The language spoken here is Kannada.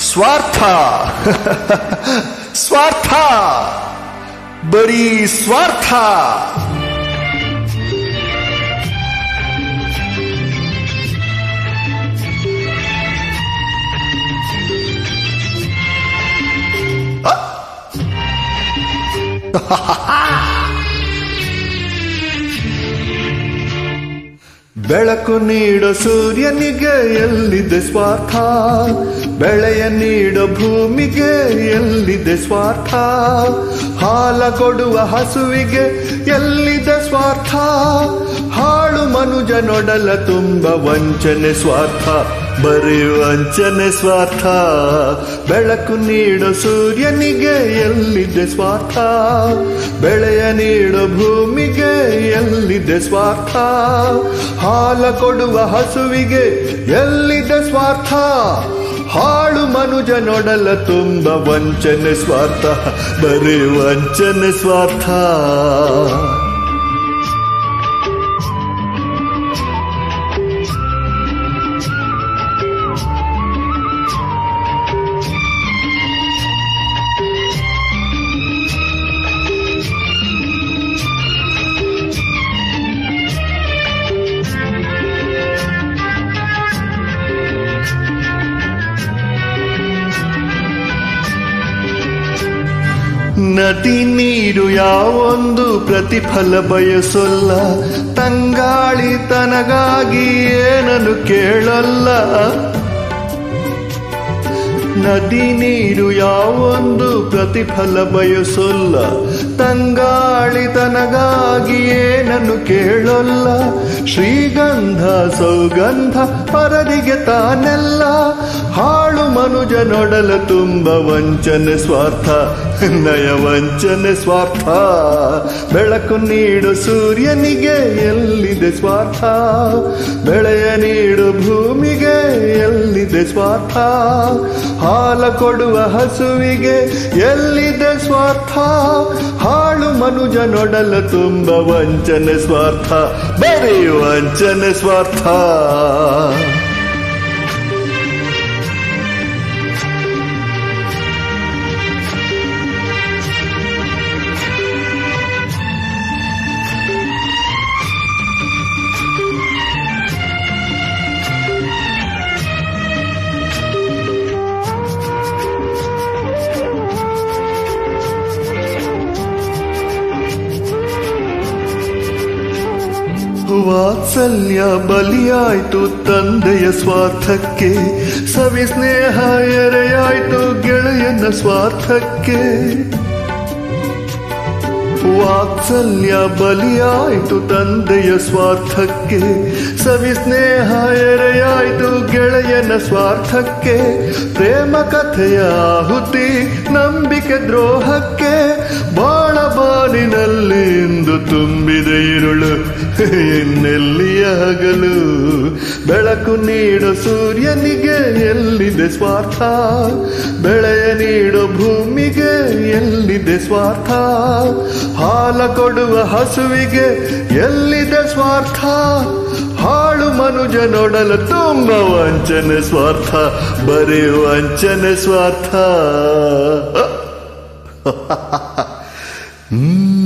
ಸ್ವಾರ್ಥ ಸ್ವಾರ್ಥ ಬರೀ ಸ್ವಾರ್ಥ ಬೆಳಕು ನೀಡೋ ಸೂರ್ಯನಿಗೆ ಎಲ್ಲಿದೆ ಸ್ವಾರ್ಥ ಬೆಳೆಯ ನೀಡೋ ಭೂಮಿಗೆ ಎಲ್ಲಿದೆ ಸ್ವಾರ್ಥ ಹಾಲ ಕೊಡುವ ಹಸುವಿಗೆ ಎಲ್ಲಿದೆ ಸ್ವಾರ್ಥ ಹಾಳು ಮನುಜನೊಡಲ ತುಂಬ ವಂಚನೆ ಸ್ವಾರ್ಥ ಬರೀ ವಂಚನೆ ಸ್ವಾರ್ಥ ಬೆಳಕು ನೀಡೋ ಸೂರ್ಯನಿಗೆ ಎಲ್ಲಿದೆ ಸ್ವಾರ್ಥ ಬೆಳೆಯ ನೀಡೋ ಭೂಮಿಗೆ ಎಲ್ಲಿದೆ ಸ್ವಾರ್ಥ ಹಾಲ ಕೊಡುವ ಹಸುವಿಗೆ ಎಲ್ಲಿದೆ ಸ್ವಾರ್ಥ ಹಾಳು ಮನುಜನೊಡಲ ತುಂಬ ವಂಚನೆ ಸ್ವಾರ್ಥ ಬರೀ ವಂಚನೆ ಸ್ವಾರ್ಥ ನದಿ ನೀರು ಯಾವೊಂದು ಪ್ರತಿಫಲ ಬಯಸೊಲ್ಲ ತಂಗಾಳಿ ತನಗಾಗಿ ಏನನ್ನು ಕೇಳಲ್ಲ ನದಿ ನೀರು ಯಾವೊಂದು ಪ್ರತಿಫಲ ಬಯಸೊಲ್ಲ ತಂಗಾಳಿ ತನಗಾಗಿ ಏನನ್ನು ಕೇಳೊಲ್ಲ ಶ್ರೀಗಂಧ ಸೌಗಂಧ ಪರರಿಗೆ ತಾನೆಲ್ಲ ಹಾಳು ಮನುಜನೊಡಲ ತುಂಬ ವಂಚನೆ ಸ್ವಾರ್ಥ ನಯ ವಂಚನೆ ಸ್ವಾರ್ಥ ಬೆಳಕು ನೀಡು ಸೂರ್ಯನಿಗೆ ಎಲ್ಲಿದೆ ಸ್ವಾರ್ಥ ಬೆಳೆಯ ನೀಡು ಭೂಮಿಗೆ ಎಲ್ಲಿದೆ ಸ್ವಾರ್ಥ ಹಾಲ ಕೊಡುವ ಹಸುವಿಗೆ ಎಲ್ಲಿದೆ ಸ್ವಾರ್ಥ ಹಾಳು ಮನುಜನೊಡಲ ತುಂಬ ವಂಚನೆ ಸ್ವಾರ್ಥ ಬರೀ ವಂಚನೆ ಸ್ವಾರ್ಥ ವಾತ್ಸಲ್ಯ ಬಲಿಯಾಯ್ತು ತಂದೆಯ ಸ್ವಾರ್ಥಕ್ಕೆ ಸವಿ ಸ್ನೇಹ ಎರೆಯಾಯ್ತು ಗೆಳೆಯನ ಸ್ವಾರ್ಥಕ್ಕೆ ವಾತ್ಸಲ್ಯ ಬಲಿಯಾಯ್ತು ತಂದೆಯ ಸ್ವಾರ್ಥಕ್ಕೆ ಸವಿ ಸ್ನೇಹ ಎರೆಯಾಯ್ತು ಗೆಳೆಯನ ಸ್ವಾರ್ಥಕ್ಕೆ ಪ್ರೇಮ ಕಥೆಯ ಆಹುತಿ ನಂಬಿಕೆ ದ್ರೋಹಕ್ಕೆ ಬಾಳ ಬಾಲಿನಲ್ಲಿ ಇಂದು ತುಂಬಿದೆ ಇರುಳು ಇನ್ನೆಲ್ಲಿಯ ಹಗಲು ಬೆಳಕು ನೀಡೋ ಸೂರ್ಯನಿಗೆ ಎಲ್ಲಿದೆ ಸ್ವಾರ್ಥ ಬೆಳೆಯ ನೀಡೋ ಭೂಮಿಗೆ ಎಲ್ಲಿದೆ ಸ್ವಾರ್ಥ ಹಾಲ ಕೊಡುವ ಹಸುವಿಗೆ ಎಲ್ಲಿದೆ ಸ್ವಾರ್ಥ ಹಾಳು ಮನುಜನೊಡಲ ತುಂಬ ವಂಚನೆ ಸ್ವಾರ್ಥ ಬರೀ ವಂಚನೆ ಸ್ವಾರ್ಥ ಹ್ಮ್